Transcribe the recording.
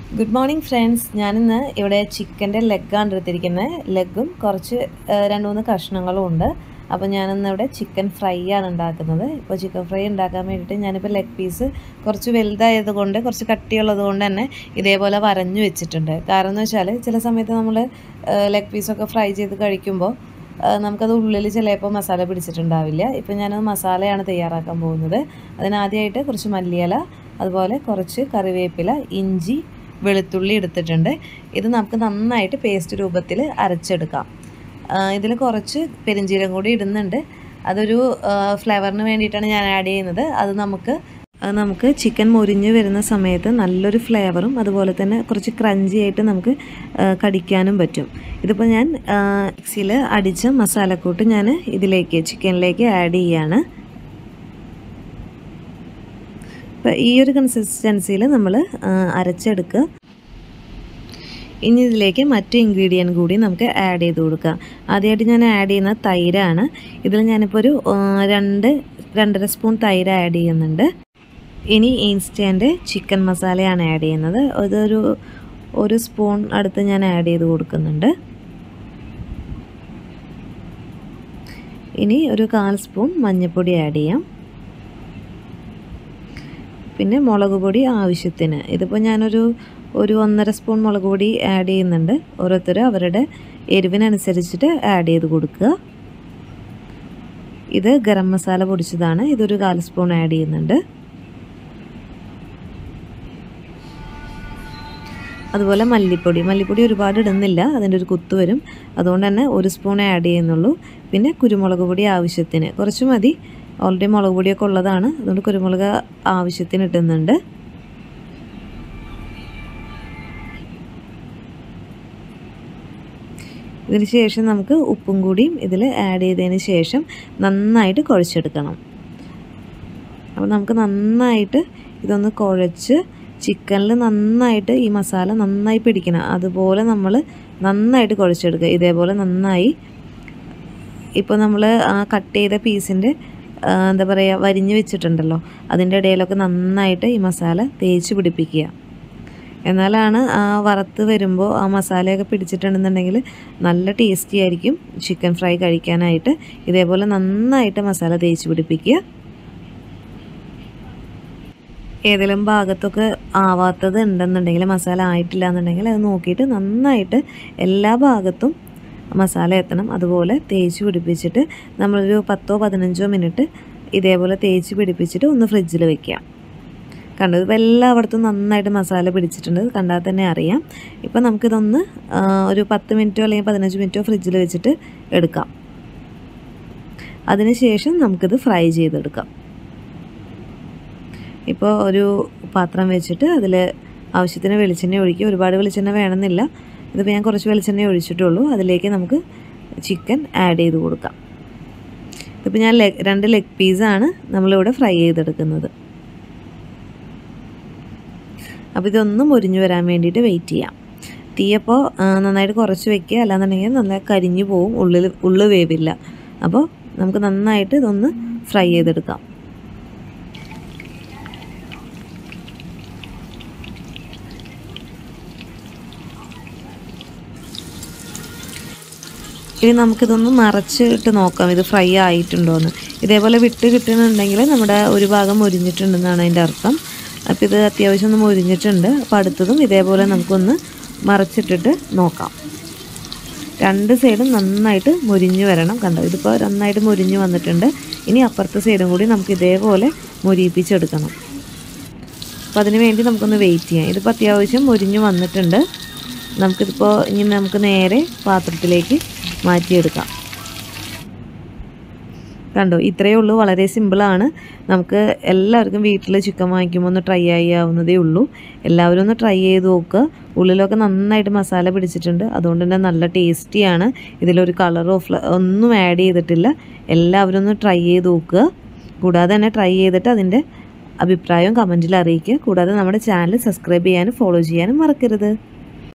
good morning friends ഞാനിന്ന് ഇവിടെ ചിക്കൻ്റെ ലെഗാണ് എടുത്തിരിക്കുന്നത് ലെഗും കുറച്ച് ആ, രണ്ട് മൂന്ന് കഷ്ണങ്ങളും ഉണ്ട് അപ്പോൾ ഞാനിന്ന് ഇവിടെ ചിക്കൻ ഫ്രൈ ആണ് ഉണ്ടാക്കുന്നത് ഇപ്പോൾ ചിക്കൻ ഫ്രൈ ഉണ്ടാക്കാൻ വേണ്ടിയിട്ട് ഞാനിപ്പോൾ ലെഗ് പീസ് കുറച്ച് വലുതായത് കൊണ്ട് കുറച്ച് കട്ടിയുള്ളത് കൊണ്ട് തന്നെ ഇതേപോലെ വരഞ്ഞു വെച്ചിട്ടുണ്ട് കാരണം എന്ന് വെച്ചാൽ ചില സമയത്ത് നമ്മൾ ലെഗ് പീസൊക്കെ ഫ്രൈ ചെയ്ത് കഴിക്കുമ്പോൾ ആ, നമുക്കത് ഉള്ളിൽ ചിലപ്പോൾ മസാല പിടിച്ചിട്ടുണ്ടാവില്ല ഇപ്പം ഞാനത് മസാലയാണ് തയ്യാറാക്കാൻ പോകുന്നത് അതിനാദ്യമായിട്ട് കുറച്ച് മല്ലിയില അതുപോലെ കുറച്ച് കറിവേപ്പില ഇഞ്ചി വെളുത്തുള്ളി എടുത്തിട്ടുണ്ട് ഇത് നമുക്ക് നന്നായിട്ട് പേസ്റ്റ് രൂപത്തിൽ അരച്ചെടുക്കാം ഇതിൽ കുറച്ച് പെരിഞ്ചീരം കൂടി ഇടുന്നുണ്ട് അതൊരു ഫ്ലേവറിന് വേണ്ടിയിട്ടാണ് ഞാൻ ആഡ് ചെയ്യുന്നത് അത് നമുക്ക് അത് നമുക്ക് ചിക്കൻ മൊരിഞ്ഞ് വരുന്ന സമയത്ത് നല്ലൊരു ഫ്ലേവറും അതുപോലെ തന്നെ കുറച്ച് ക്രഞ്ചി ആയിട്ട് നമുക്ക് ആ, കടിക്കാനും പറ്റും ഇതിപ്പോൾ ഞാൻ മിക്സിയിൽ അടിച്ച മസാലക്കൂട്ട് ഞാൻ ഇതിലേക്ക് ചിക്കനിലേക്ക് ആഡ് ചെയ്യാണ് അപ്പോൾ ഈ ഒരു കൺസിസ്റ്റൻസിയിൽ നമ്മൾ അരച്ചെടുക്കുക ഇനി ഇതിലേക്ക് മറ്റ് ഇൻഗ്രീഡിയൻറ്റ് കൂടി നമുക്ക് ആഡ് ചെയ്ത് കൊടുക്കാം ആദ്യമായിട്ട് ഞാൻ ആഡ് ചെയ്യുന്ന തൈരാണ് ഇതിൽ ഞാനിപ്പോൾ ഒരു ആ, രണ്ട് രണ്ടര സ്പൂൺ തൈര് ആഡ് ചെയ്യുന്നുണ്ട് ഇനി ഇൻസ്റ്റൻറ്റ് ചിക്കൻ മസാലയാണ് ആഡ് ചെയ്യുന്നത് അതൊരു ഒരു സ്പൂൺ അടുത്ത് ഞാൻ ആഡ് ചെയ്ത് കൊടുക്കുന്നുണ്ട് ഇനി ഒരു കാൽ സ്പൂൺ മഞ്ഞൾപ്പൊടി ആഡ് ചെയ്യാം പിന്നെ മുളക് പൊടി ആവശ്യത്തിന് ഇതിപ്പോൾ ഞാനൊരു ഒരു ഒന്നര സ്പൂൺ മുളക് പൊടി ആഡ് ചെയ്യുന്നുണ്ട് ഓരോരുത്തർ അവരുടെ എരിവിനനുസരിച്ചിട്ട് ആഡ് ചെയ്ത് കൊടുക്കുക ഇത് ഗരം മസാല പൊടിച്ചതാണ് ഇതൊരു കാൽ സ്പൂൺ ആഡ് ചെയ്യുന്നുണ്ട് അതുപോലെ മല്ലിപ്പൊടി മല്ലിപ്പൊടി ഒരുപാട് ഇടുന്നില്ല അതിൻ്റെ ഒരു കുത്ത് വരും അതുകൊണ്ട് തന്നെ ഒരു സ്പൂൺ ആഡ് ചെയ്യുന്നുള്ളൂ പിന്നെ കുരുമുളക് പൊടി ആവശ്യത്തിന് കുറച്ച് മതി ഓൾറെഡി മുളക് പൊടിയൊക്കെ ഉള്ളതാണ് അതുകൊണ്ട് കുരുമുളക് ആവശ്യത്തിന് ഇട്ടുന്നുണ്ട് ഇതിന് ശേഷം നമുക്ക് ഉപ്പും കൂടിയും ഇതിൽ ആഡ് ചെയ്തതിന് ശേഷം നന്നായിട്ട് കുഴച്ചെടുക്കണം അപ്പോൾ നമുക്ക് നന്നായിട്ട് ഇതൊന്ന് കുഴച്ച് ചിക്കനിൽ നന്നായിട്ട് ഈ മസാല നന്നായി പിടിക്കണം അതുപോലെ നമ്മൾ നന്നായിട്ട് കുഴച്ചെടുക്കുക ഇതേപോലെ നന്നായി ഇപ്പോൾ നമ്മൾ ആ കട്ട് ചെയ്ത പീസിൻ്റെ എന്താ പറയുക വരിഞ്ഞ് വെച്ചിട്ടുണ്ടല്ലോ അതിൻ്റെ ഇടയിലൊക്കെ നന്നായിട്ട് ഈ മസാല തേച്ച് പിടിപ്പിക്കുക എന്നാലാണ് ആ വറുത്ത് വരുമ്പോൾ ആ മസാലയൊക്കെ പിടിച്ചിട്ടുണ്ടെന്നുണ്ടെങ്കിൽ നല്ല ടേസ്റ്റി ആയിരിക്കും ചിക്കൻ ഫ്രൈ കഴിക്കാനായിട്ട് ഇതേപോലെ നന്നായിട്ട് മസാല തേച്ച് പിടിപ്പിക്കുക ഏതെങ്കിലും ഭാഗത്തൊക്കെ ആവാത്തത് ഉണ്ടെന്നുണ്ടെങ്കിൽ മസാല ആയിട്ടില്ല എന്നുണ്ടെങ്കിൽ അത് നോക്കിയിട്ട് നന്നായിട്ട് എല്ലാ ഭാഗത്തും മസാല എത്തണം അതുപോലെ തേച്ച് പിടിപ്പിച്ചിട്ട് നമ്മളൊരു പത്തോ പതിനഞ്ചോ മിനിറ്റ് ഇതേപോലെ തേച്ച് പിടിപ്പിച്ചിട്ട് ഒന്ന് ഫ്രിഡ്ജിൽ വെക്കാം കണ്ടത് ഇപ്പോൾ എല്ലായിടത്തും നന്നായിട്ട് മസാല പിടിച്ചിട്ടുണ്ട് കണ്ടാൽ തന്നെ അറിയാം ഇപ്പോൾ നമുക്കിതൊന്ന് ആ, ഒരു പത്ത് മിനിറ്റോ അല്ലെങ്കിൽ പതിനഞ്ച് മിനിറ്റോ ഫ്രിഡ്ജിൽ വെച്ചിട്ട് എടുക്കാം അതിനുശേഷം നമുക്കിത് ഫ്രൈ ചെയ്തെടുക്കാം ഇപ്പോൾ ഒരു പാത്രം വെച്ചിട്ട് അതിൽ ആവശ്യത്തിന് വെളിച്ചെണ്ണ ഒഴിക്കുക ഒരുപാട് വെളിച്ചെണ്ണ വേണമെന്നില്ല ഇതിപ്പോൾ ഞാൻ കുറച്ച് വെളിച്ചെണ്ണ ഒഴിച്ചിട്ടുള്ളൂ അതിലേക്ക് നമുക്ക് ചിക്കൻ ആഡ് ചെയ്ത് കൊടുക്കാം ഇതിപ്പോൾ ഞാൻ ലെഗ് രണ്ട് ലെഗ് പീസാണ് നമ്മളിവിടെ ഫ്രൈ ചെയ്തെടുക്കുന്നത് അപ്പോൾ ഇതൊന്ന് മുരിഞ്ഞു വരാൻ വേണ്ടിയിട്ട് വെയിറ്റ് ചെയ്യാം തീയപ്പോൾ നന്നായിട്ട് കുറച്ച് വെക്കുക അല്ലാന്നുണ്ടെങ്കിൽ നന്നായി കരിഞ്ഞു പോവും ഉള്ളിൽ ഉള്ളു വേവില്ല അപ്പോൾ നമുക്ക് നന്നായിട്ട് ഇതൊന്ന് ഫ്രൈ ചെയ്തെടുക്കാം ഇനി നമുക്കിതൊന്ന് മറച്ചിട്ട് നോക്കാം ഇത് ഫ്രൈ ആയിട്ടുണ്ടോയെന്ന് ഇതേപോലെ വിട്ട് കിട്ടുന്നുണ്ടെങ്കിൽ നമ്മുടെ ഒരു ഭാഗം മുരിഞ്ഞിട്ടുണ്ടെന്നാണ് അതിൻ്റെ അർത്ഥം അപ്പോൾ ഇത് അത്യാവശ്യം ഒന്ന് മുരിഞ്ഞിട്ടുണ്ട് അപ്പോൾ അടുത്തതും ഇതേപോലെ നമുക്കൊന്ന് മറച്ചിട്ടിട്ട് നോക്കാം രണ്ട് സൈഡും നന്നായിട്ട് മുരിഞ്ഞു വരണം കണ്ടോ ഇതിപ്പോൾ നന്നായിട്ട് മുരിഞ്ഞു വന്നിട്ടുണ്ട് ഇനി അപ്പുറത്തെ സൈഡും കൂടി നമുക്ക് ഇതേപോലെ മുരിയിപ്പിച്ചെടുക്കണം അപ്പോൾ അതിന് വേണ്ടി നമുക്കൊന്ന് വെയിറ്റ് ചെയ്യാം ഇതിപ്പോൾ അത്യാവശ്യം മുരിഞ്ഞു വന്നിട്ടുണ്ട് നമുക്കിതിപ്പോൾ ഇനി നമുക്ക് നേരെ പാത്രത്തിലേക്ക് മാറ്റിയെടുക്കാം കണ്ടോ ഇത്രയേ ഉള്ളൂ വളരെ സിമ്പിളാണ് നമുക്ക് എല്ലാവർക്കും വീട്ടിൽ ചിക്കൻ വാങ്ങിക്കുമ്പോൾ ഒന്ന് ട്രൈ ചെയ്യാവുന്നതേ ഉള്ളൂ എല്ലാവരും ഒന്ന് ട്രൈ ചെയ്ത് നോക്കുക ഉള്ളിലൊക്കെ നന്നായിട്ട് മസാല പിടിച്ചിട്ടുണ്ട് അതുകൊണ്ട് തന്നെ നല്ല ടേസ്റ്റിയാണ് ഇതിലൊരു കളറോ ഫ്ല ഒന്നും ആഡ് ചെയ്തിട്ടില്ല എല്ലാവരും ഒന്ന് ട്രൈ ചെയ്ത് നോക്കുക കൂടാതെ തന്നെ ട്രൈ ചെയ്തിട്ട് അതിൻ്റെ അഭിപ്രായവും കമൻറ്റിൽ അറിയിക്കുക കൂടാതെ നമ്മുടെ ചാനൽ സബ്സ്ക്രൈബ് ചെയ്യാനും ഫോളോ ചെയ്യാനും മറക്കരുത്